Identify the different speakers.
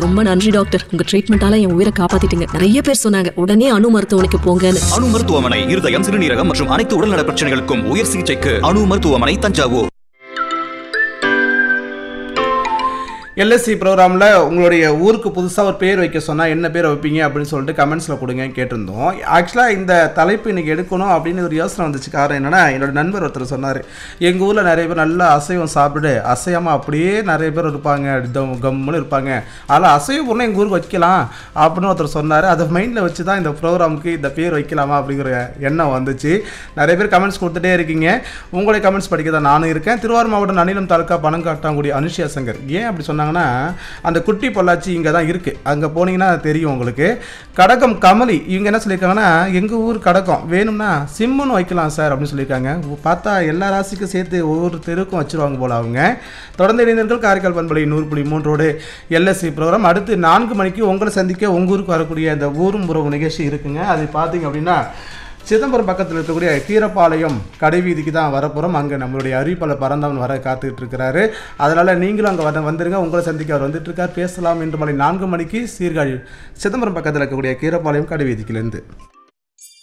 Speaker 1: ரொம்ப நன்றி டாக்டர் உங்க ட்ரீட்மெண்டால என் உயிரை காப்பாத்திட்டீங்க நிறைய பேர் சொன்னாங்க உடனே அணு மருத்துவமனைக்கு போங்கன்னு
Speaker 2: அணு மருத்துவமனை இருதயம் சிறுநீரகம் மற்றும் அனைத்து உடல்நல பிரச்சனைகளுக்கும் உயர் சிகிச்சைக்கு அணு மருத்துவமனை தஞ்சாவூர்
Speaker 3: எல்எஸ்சி ப்ரோக்ராமில் உங்களுடைய ஊருக்கு புதுசாக ஒரு பேர் வைக்க சொன்னால் என்ன பேர் வைப்பீங்க அப்படின்னு சொல்லிட்டு கமெண்ட்ஸில் கொடுங்க கேட்டிருந்தோம் ஆக்சுவலாக இந்த தலைப்பு இன்னைக்கு எடுக்கணும் அப்படின்னு ஒரு யோசனை வந்துச்சு காரணம் என்னன்னா என்னோட நண்பர் ஒருத்தர் சொன்னார் எங்கள் ஊரில் நிறைய பேர் நல்லா அசைவம் சாப்பிட்டு அசையாமல் அப்படியே நிறைய பேர் இருப்பாங்க டம்- கம்முன்னு இருப்பாங்க அதனால் அசைவ பொருளை எங்கள் ஊருக்கு வைக்கலாம் அப்படின்னு ஒருத்தர் சொன்னார் அதை மைண்டில் வச்சு தான் இந்த ப்ரோக்ராமுக்கு இந்த பேர் வைக்கலாமா அப்படிங்கிற எண்ணம் வந்துச்சு நிறைய பேர் கமெண்ட்ஸ் கொடுத்துட்டே இருக்கீங்க உங்களுடைய கமெண்ட்ஸ் படிக்க தான் நானும் இருக்கேன் திருவாரூர் மாவட்டம் நனிலம் தாலுக்கா பனங்காட்டாங்குடி அனுஷியா சங்கர் ஏன் அப்படி சொன்னாங்கன்னா அந்த குட்டி பொள்ளாச்சி இங்கே தான் இருக்குது அங்கே போனீங்கன்னா தெரியும் உங்களுக்கு கடகம் கமலி இவங்க என்ன சொல்லியிருக்காங்கன்னா எங்கள் ஊர் கடகம் வேணும்னா சிம்முன்னு வைக்கலாம் சார் அப்படின்னு சொல்லியிருக்காங்க உ- பார்த்தா எல்லா ராசிக்கும் சேர்த்து ஒவ்வொரு தெருவுக்கும் வச்சிருவாங்க போல அவங்க தொடர்ந்து இணைந்தீர்கள் காரைக்கால் பண்பலை நூறு புள்ளி மூன்றோடு எல்எஸ்சி ப்ரோக்ராம் அடுத்து நான்கு மணிக்கு உங்களை சந்திக்க உங்கள் ஊருக்கு வரக்கூடிய அந்த ஊரும் உறவு நிகழ்ச்சி இருக்குங்க அது பார்த்தீங்க அப்படின்னா சிதம்பரம் பக்கத்தில் இருக்கக்கூடிய கீரப்பாளையம் கடைவீதிக்கு தான் வரப்போகிறோம் அங்கே நம்மளுடைய அறிவிப்பாளர் பரந்தவன் வர காத்துக்கிட்டு இருக்கிறாரு அதனால் நீங்களும் அங்கே வர வந்துருங்க உங்களை சந்திக்க அவர் வந்துட்டு இருக்கார் பேசலாம் இன்று மணி நான்கு மணிக்கு சீர்காழி சிதம்பரம் பக்கத்தில் இருக்கக்கூடிய கீரப்பாளையம் கடைவீதிக்கிலேருந்து